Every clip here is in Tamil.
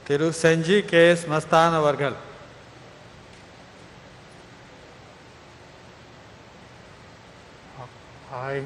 திரு செஞ்சி கே எஸ் மஸ்தான் அவர்கள் I,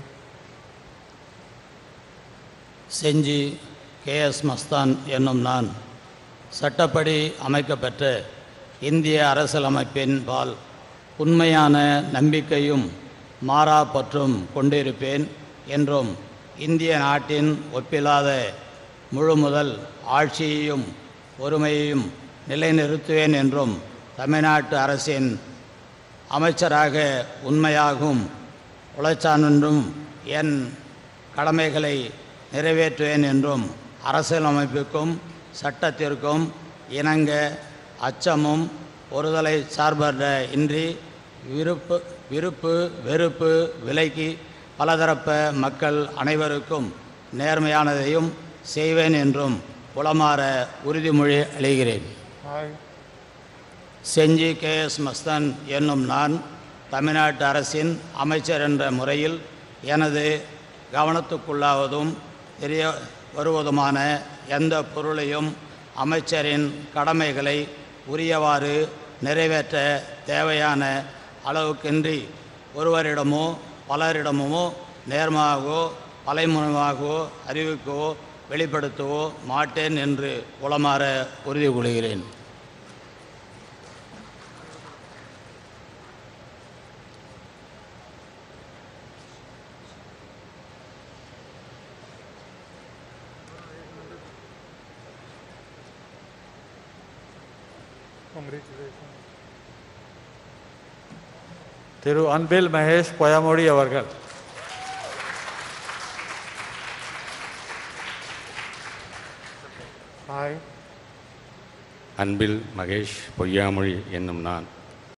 செஞ்சி கேஎஸ் மஸ்தான் என்னும் நான் சட்டப்படி அமைக்கப்பெற்ற இந்திய அரசியலமைப்பின் பால் உண்மையான நம்பிக்கையும் மாறா பற்றும் கொண்டிருப்பேன் என்றும் இந்திய நாட்டின் ஒப்பில்லாத முழுமுதல் ஆட்சியையும் ஒருமையையும் நிலைநிறுத்துவேன் என்றும் தமிழ்நாட்டு அரசின் அமைச்சராக உண்மையாகும் உழைச்சானென்றும் என் கடமைகளை நிறைவேற்றுவேன் என்றும் அரசியலமைப்புக்கும் சட்டத்திற்கும் இணங்க அச்சமும் ஒருதலை சார்பற்ற இன்றி விருப்பு விருப்பு வெறுப்பு விலைக்கு பலதரப்ப மக்கள் அனைவருக்கும் நேர்மையானதையும் செய்வேன் என்றும் உளமாற உறுதிமொழி அளிக்கிறேன் I, Gingee K S Masthan என்னும் நான் தமிழ்நாட்டு அரசின் அமைச்சர் என்ற முறையில் எனது கவனத்துக்குள்ளாவதும் தெரிய வருவதுமான எந்த பொருளையும் அமைச்சரின் கடமைகளை உரியவாறு நிறைவேற்ற தேவையான அளவுக்கின்றி ஒருவரிடமோ பலரிடமோ நேர்மாகவோ பலைமுகமாகவோ அறிவிக்கவோ வெளிப்படுத்தவோ மாட்டேன் என்று உளமாற உறுதி கொள்கிறேன் congratulations. திரு அன்பில் மகேஷ் பொயமொழி அவர்கள் I, அன்பில் மகேஷ் பொய்யாமொழி என்னும் நான்